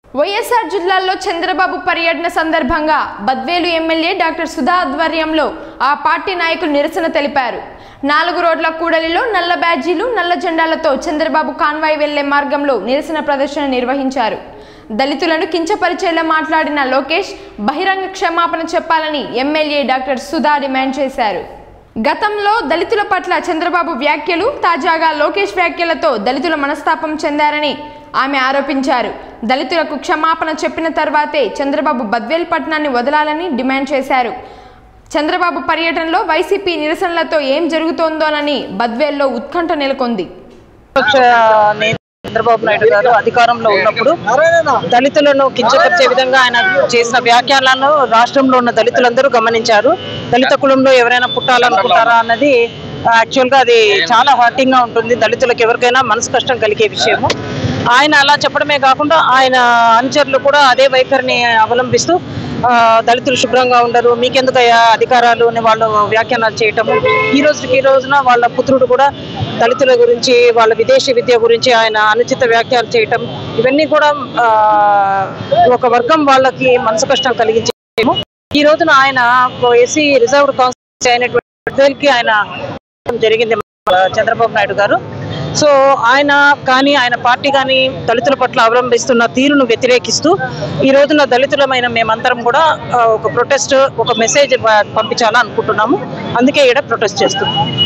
వైఎస్ఆర్ జిల్లాలో చంద్రబాబు పర్యటన సందర్భంగా బద్వేలు ఎమ్మెల్యే డాక్టర్ సుధా ఆధ్వర్యంలో ఆ పార్టీ నాయకులు నిరసన తెలిపారు నాలుగు రోడ్ల కూడలిలో నల్ల బ్యాడ్జీలు నల్ల జెండాలతో చంద్రబాబు కాన్వాయ్ వెళ్లే మార్గంలో నిరసన ప్రదర్శన నిర్వహించారు దళితులను కించపరిచేలా మాట్లాడిన లోకేష్ బహిరంగ క్షమాపణ చెప్పాలని ఎమ్మెల్యే డాక్టర్ సుధా డిమాండ్ చేశారు గతంలో దళితుల పట్ల చంద్రబాబు వ్యాఖ్యలు తాజాగా లోకేష్ వ్యాఖ్యలతో దళితుల మనస్తాపం చెందారని ఆమె ఆరోపించారు దళితులకు క్షమాపణ చెప్పిన తర్వాతే చంద్రబాబు బద్వేల్ పట్టణాన్ని వదలాలని డిమాండ్ చేశారు చంద్రబాబు పర్యటనలో వైసీపీ నిరసనలతో ఏం జరుగుతోందోనని బద్వేల్లో ఉత్కంఠ నెలకొంది విపక్ష నేత చంద్రబాబు నాయుడు గారు అధికారంలో ఉన్నప్పుడు దళితులను కించపరిచే విధంగా ఆయన చేసిన వ్యాఖ్యలను రాష్ట్రంలో ఉన్న దళితులందరూ గమనించారు దళిత కులంలో ఎవరైనా పుట్టాలనుకుంటారా అన్నది యాక్చువల్ గా అది చాలా హార్టింగ్ గా ఉంటుంది దళితులకు ఎవరికైనా మనసు కష్టం కలిగే విషయము ఆయన అలా చెప్పడమే కాకుండా ఆయన అనుచరులు కూడా అదే వైఖరిని అవలంబిస్తూ ఆ, దళితులు శుభ్రంగా ఉండరు మీకెందుకు అయ్యా అధికారాలు అని వాళ్ళు వ్యాఖ్యానాలు చేయటము ఈ రోజుకి ఈ రోజున వాళ్ళ పుత్రుడు కూడా దళితుల గురించి వాళ్ళ విదేశీ విద్య గురించి ఆయన అనుచిత వ్యాఖ్యలు చేయటం ఇవన్నీ కూడా ఆ, ఒక వర్గం వాళ్ళకి మనసు కష్టం కలిగించేమో ఈ రోజున ఆయన ఎస్సీ రిజర్వ్డ్ కాన్స్టిట్యూన్సీ అయినటువంటి బద్వేల్కి ఆయన జరిగింది మన చంద్రబాబు నాయుడు గారు సో ఆయన కానీ ఆయన పార్టీ కానీ దళితుల పట్ల అవలంబిస్తున్న తీరును వ్యతిరేకిస్తూ ఈ రోజున దళితులమైన మేమందరం కూడా ఆ, ఒక ప్రొటెస్ట్ ఒక మెసేజ్ పంపించాలని అనుకుంటున్నాము అందుకే ఇక్కడ ప్రొటెస్ట్ చేస్తున్నాం